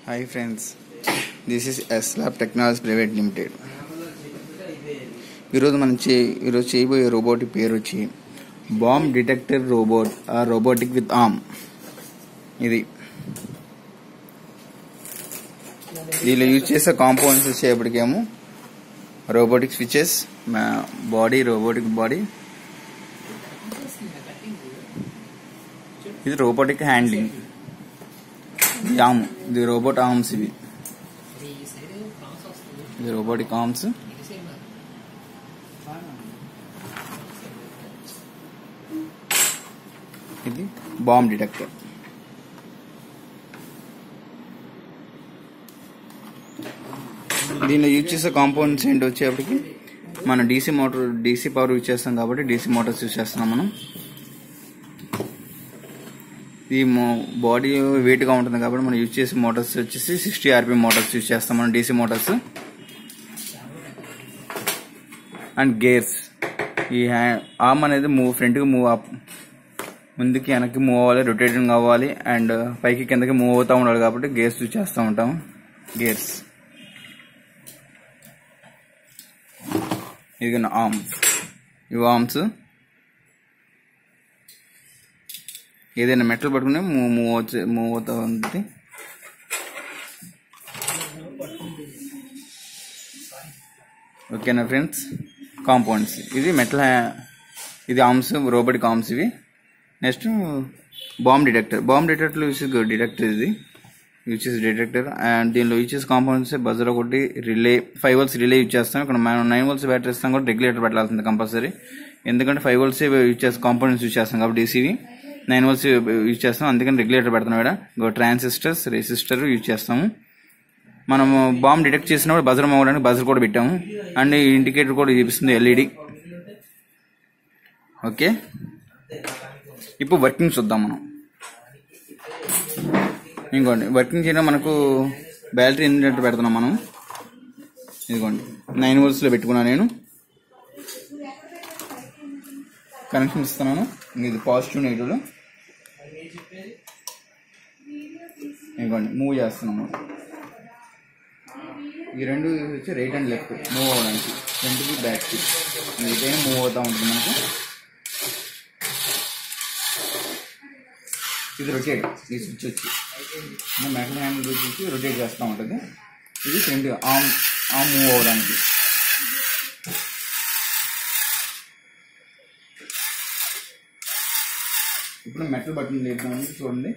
hi friends this is S lab technology private limited ఈరోజు మనం చే ఈరోజు చేయబోయే రోబోట్ పేరు వచ్చి బాంబ్ డిటెక్టర్ రోబోట్ ఆ రోబోటిక్ విత్ ఆర్మ్ ఇది దీనిలో యూజ్ చేసే కాంపౌండ్స్ వచ్చేప్పటికేమో robotic switches body robotic body ఇది రోబోటిక్ హ్యాండ్లింగ్ ఇది ఆర్మ్ ఇది రోబోట్ ఆర్మ్స్ ఇవి ఇది రోబోటిక్ ఆర్మ్స్ ఇది బాంబ్ డిటెక్టర్ దీనిలో యూజ్ చేసే కాంపౌండ్స్ ఏంటి వచ్చేప్పటికి మనం DC motor DC power use చేస్తాం కాబట్టి డీసీ మోటార్స్ యూజ్ చేస్తున్నాం మనం ఈ బాడీ వెయిట్గా ఉంటుంది కాబట్టి మనం యూజ్ చేసే మోటార్స్ వచ్చేసి సిక్స్టీ ఆర్పి మోటార్స్ యూజ్ చేస్తాం మనం డీసీ మోటార్స్ అండ్ గేర్స్ ఈ ఆర్మ్ అనేది మూవ్ ఫ్రంట్కి మూవ్ అప్ ముందుకి వెనక్కి మూవ్ అవ్వాలి రొటేటింగ్ అవ్వాలి అండ్ పైకి కిందకి మూవ్ అవుతూ ఉండాలి కాబట్టి గేర్స్ యూజ్ చేస్తూ ఉంటాం గేర్స్ ఇది ఆర్మ్స్ ఇవి ఆర్మ్స్ ఏదైనా మెటల్ పట్టుకుని మూవ్ మూవ్ వచ్చి మూవ్ అవుతా ఉంది ఓకేనా ఫ్రెండ్స్ కాంపౌండ్స్ ఇది మెటల్ ఇది ఆర్మ్స్ రోబోటిక్ ఆర్మ్స్ ఇవి next bomb detector bomb detector use detector ఇది యూజ్ చేసే డిటెక్టర్ అండ్ దీనిలో యూజ్ చేసే కాంపౌండ్స్ బజర్ ఒకటి relay five volts relay use చేస్తాం ఇక్కడ మనం నైన్ వోల్స్ బ్యాటరీ ఇస్తాం కూడా రెగ్యులేటర్ పెట్టాల్సింది కంపల్సరీ ఎందుకంటే ఫైవ్ వోల్స్ యూజ్ చేస్తాం కాంపౌండ్స్ యూజ్ చేస్తాం కాబట్టి డీసీవి నైన్ వోల్స్ యూజ్ చేస్తాం అందుకని రెగ్యులేటర్ పెడుతున్నాం ఇక్కడ ఇంకో ట్రాన్సిస్టర్స్ రెసిస్టర్ యూజ్ చేస్తాము మనము బాంబ్ డిటెక్ట్ చేసినప్పుడు బజర్ మోగడానికి బజర్ కూడా పెట్టాము అండ్ ఇండికేటర్ కూడా చూపిస్తుంది ఎల్ఈడి ఓకే ఇప్పుడు వర్కింగ్ చూద్దాం మనం ఇంకోండి వర్కింగ్ చేయడం మనకు బ్యాటరీ ఎన్ని పెడుతున్నాం మనం ఇదిగోండి నైన్ వోల్స్లో పెట్టుకున్నాను నేను కనెక్షన్ ఇస్తున్నాను ఇది పాజిటివ్ నెగిటివ్ ఇదిగోండి మూవ్ చేస్తున్నాము ఈ రెండు వచ్చి రైట్ అండ్ లెఫ్ట్ మూవ్ అవ్వడానికి ఫ్రంట్కి బ్యాక్కి ఇదైనా మూవ్ అవుతూ ఉంటుంది మనకు ఇది రొటేట్ ఈ స్విచ్ వచ్చి మెటల్ హ్యాండిల్ వచ్చి రొటేట్ చేస్తూ ఉంటుంది ఇది ఫ్రంట్ ఆమ్ ఆమ్ మూవ్ అవ్వడానికి ఇప్పుడు మెటల్ బటన్ లేద్దామండి చూడండి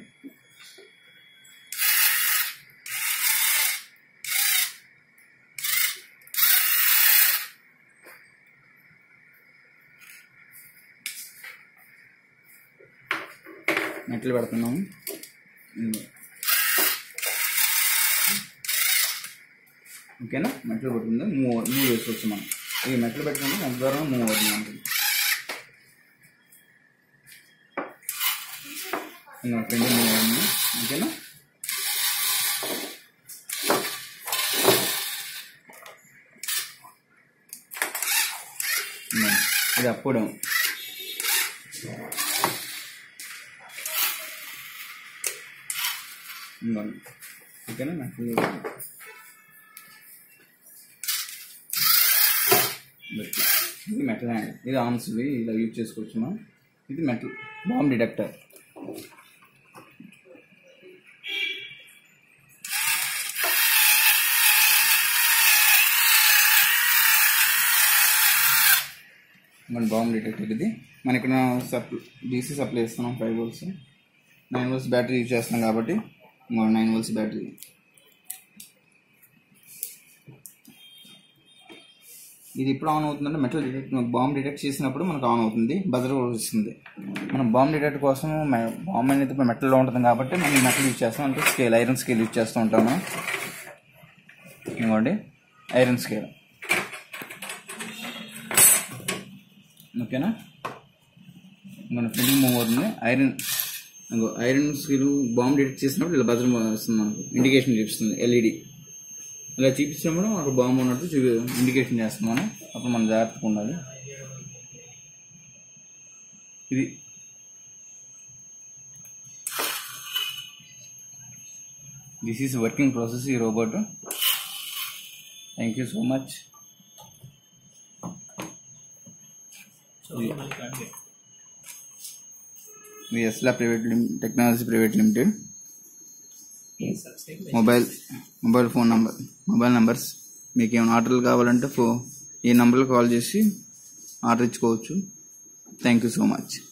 మెట్లు పెడుతున్నాము ఓకేనా మెట్లు పెట్టుకుంది మూవ్ మూవ్ చేసుకోవచ్చు మనం ఈ మెట్లు పెట్టుకుంటే ఎంత దూరం మూవ్ అవుతుంది మనకి ఇంకా ఫ్రెండ్ మూవ్ అయింది ఓకేనా ఇది అప్ డౌన్ ఇంకోండి ఓకేనా నాకు ఇది మెటల్ హ్యాండ్ ఇది ఆర్మ్స్ ఇలా యూజ్ చేసుకోవచ్చు మనం ఇది మెటల్ బాంబ్ డిటెక్టర్ మన బాంబ్ డిటెక్టర్ ఇది మన ఇక్కడ సప్లై డీసీ సప్లై ఇస్తున్నాం five volts nine volts battery use చేస్తున్నాం కాబట్టి నైన్ వోల్స్ బ్యాటరీ ఇది ఎప్పుడు ఆన్ అవుతుందంటే మెటల్ డిటెక్ట్ బాంబ్ డిటెక్ట్ చేసినప్పుడు మనకు ఆన్ అవుతుంది బజర్ వస్తుంది మనం బాంబ్ డిటెక్ట్ కోసం బాంబ్ అనేది మెటల్లో ఉంటుంది కాబట్టి మనం మెటల్ యూజ్ చేస్తాం అంటే స్కేల్ ఐరన్ స్కేల్ యూజ్ చేస్తూ ఉంటాము ఇవ్వండి ఐరన్ స్కేల్ ఓకేనా మన ఫిల్లింగ్ మూవ్ అవుతుంది iron iron skill bomb detect చేసినప్పుడు ఇలా భద్రం వస్తుంది మనకు ఇండికేషన్ చూపిస్తుంది ఎల్ఈడి ఇలా చూపించినప్పుడు మనకు బాంబు ఉన్నట్టు చూపి ఇండికేషన్ చేస్తాం మనం అప్పుడు మనం జాగ్రత్తగా ఉండాలి ఇది దిస్ ఈస్ వర్కింగ్ ప్రాసెస్ ఈ robot thank you so much ఇది ఎస్లా ప్రైవేట్ లిమ్ technology private limited mobile mobile phone number mobile numbers మీకు ఏమైనా ఆర్డర్లు కావాలంటే ఫో ఈ నంబర్కి కాల్ చేసి ఆర్డర్ ఇచ్చుకోవచ్చు థ్యాంక్ యూ సో మచ్